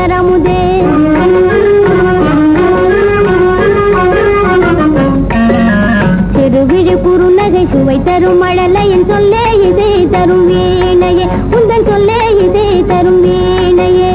மலரமுதே சிறுவிழி குறுநகை சுவை தரும் மழலையின் சொல்லே இதே தரும் வீணையே உந்தன் சொல்லே இதே தரும் வீணையே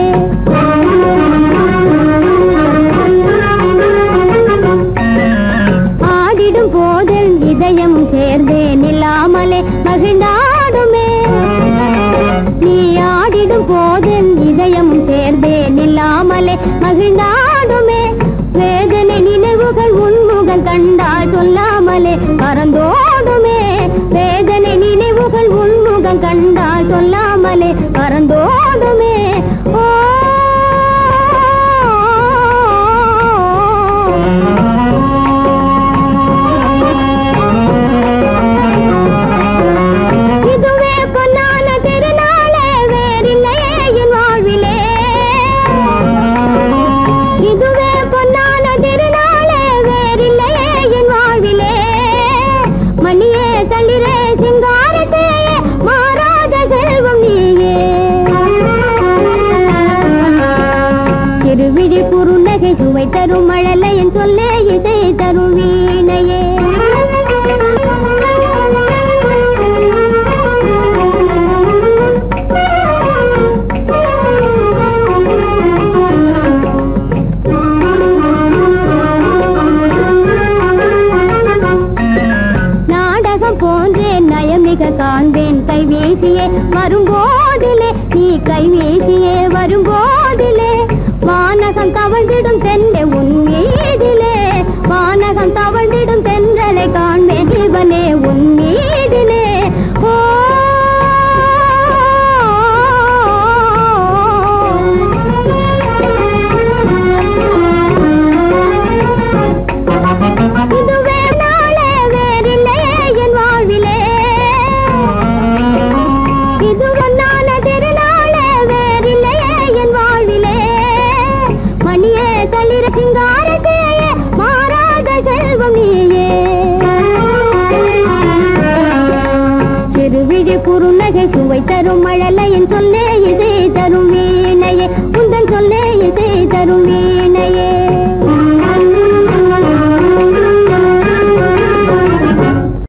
ஆடிடும் போதில் இதயம் சேர்ந்தே நில்லாமலே மகிழ்ந்தாடுமே நீ ஆடிடும் போதில் இதயம் சேர்ந்தே நில்லாமலே மகிழ்ந்தாடுமே வேதனை நினைவுகள் உன்முகம் கண்டால் சொல்லாமலே பறந்தோடுமே வேதனை நினைவுகள் உன்முகம் கண்டால் சொல்லாமலே பறந்தோடுமே ஓ இதுவே பொன்னான திருநாளே வேறில்லையே என் வாழ்விலே இதுவே பொன்னான திருநாளே வேறில்லையே என் வாழ்விலே மணியே தளிரே சிங்காரத்தே மாறாத செல்வம் நீயே திருவிழி குறுநகை சுவை தரும் மழலையின் சொல்லே இதை தரும் வீணையே நாடகம் போன்றே நயமிக காண்பேன் கைவீசியே வரும்போதிலே நீ கைவீசியே வரும்போதிலே வானகம் தவழ்ந்திடும் தென்னை உன் மீதிலே வானகம் தவழ்ந்திடும் தென்றலை காண்பேன் இவனே உன் மீதிலே ஓ இதுவே நாளே வேறில்லையே என் வாழ்விலே இது ஒன்னான திருநாளே வேறில்லையே என் வாழ்விலே மணியே தளிர சிங்காரத்தே மாறாத செல்வம் நீயே சிறுவிழி குறுநகை சுவை தரும் மழலையின் சொல்லே